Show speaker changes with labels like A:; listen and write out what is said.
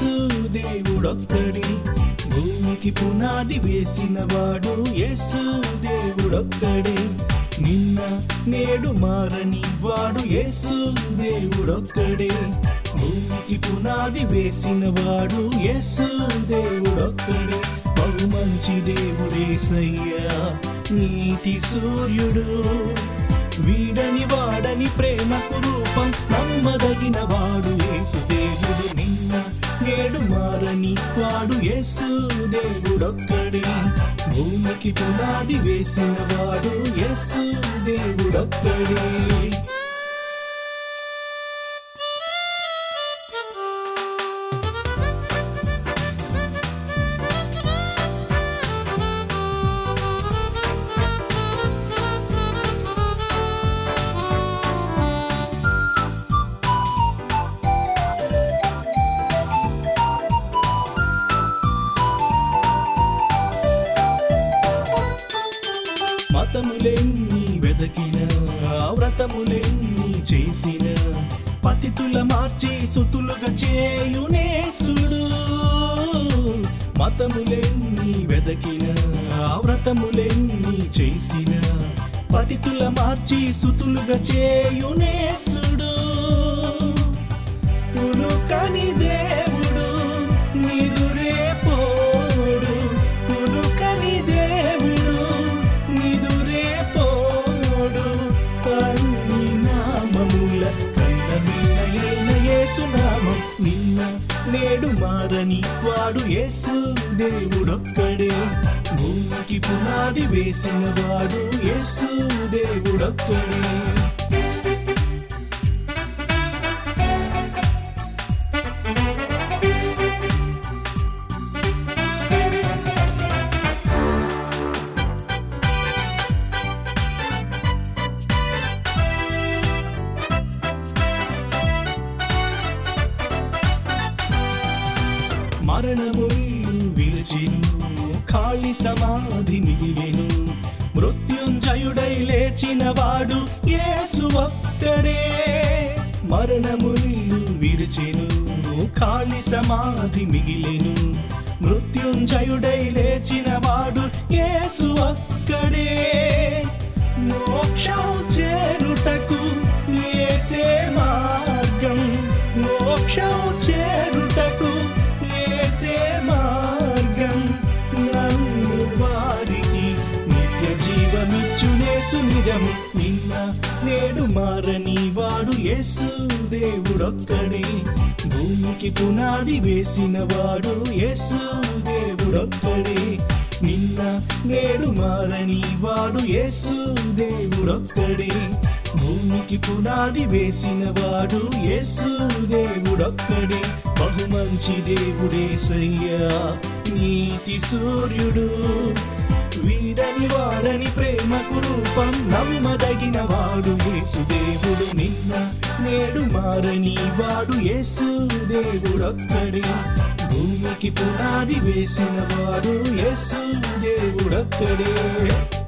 A: యేసు దేవుడొక్కడే భూమికి పునాది వేసిన వాడు యేసు దేవుడొక్కడే నిన్న నేడు మారని వాడు యేసు దేవుడొక్కడే భూమికి పునాది వేసిన వాడు యేసు దేవుడొక్కడే బహు మంచి దేవుడేసయ్యా నీతి సూర్యుడు వీడని వాడని ప్రేమకు రూపం నమ్మదగిన వాడు యేసు దేవుడు నిన్న నేడు మారని వాడు యేసు దేవుడొక్కడే భూమికి పునాది వేసిన వాడు యేసు దేవుడొక్కడే మతములెన్ని వెదకిన వ్రతములెన్ని చేసిన పతితుల మార్చి సుతులుగా చేయునేసుడు మతములెన్ని వెదకిన వ్రతములెన్ని చేసిన పతితుల మార్చి సుతులుగా చేయునేసుడు కునుకని దేవుడు నిదురే పోడు కునుకని దేవుడు నిదురే పోడు అన్ని నామముల కన్నమిన్న యేసునామం నిన్న నేడు మారని వాడు యేసు దేవుడొక్కడే భూమికి పునాది వేసిన వాడు యేసు దేవుడొక్కడే మరణములు విరచిను ఖాళీ సమాధి మిగిలిను మృత్యుంజయుడై లేచిన వాడు యేసు ఒక్కడే మరణములు విరచిను ఖాళీ సమాధి మిగిలిను మృత్యుంజయుడై లేచిన వాడు యేసు ఒక్కడే మోక్షం చేరుటకు ఏసే మార్గం మోక్షం చేరుటకు ఏసే మార్గం నన్ను వారికి నిత్య జీవమిచ్చునేసు నిజం నిన్న నేడు మారని వాడు యేసు దేవుడొక్కడే భూమికి పునాది వేసిన వాడు యేసు దేవుడొక్కడే నిన్న నేడు మారని వాడు యేసు దేవుడొక్కడే భూమికి పునాది వేసిన వాడు యేసు దేవుడొక్కడే బహు మంచి దేవుడేసయ్యా నీతి సూర్యుడు వీడని వాడని ప్రేమకు రూపం నమ్మదగిన వాడు యేసు దేవుడు నిన్న నేడు మారని వాడు యేసు దేవుడొక్కడే భూమికి పునాది వేసిన వాడు యేసు దేవుడొక్కడే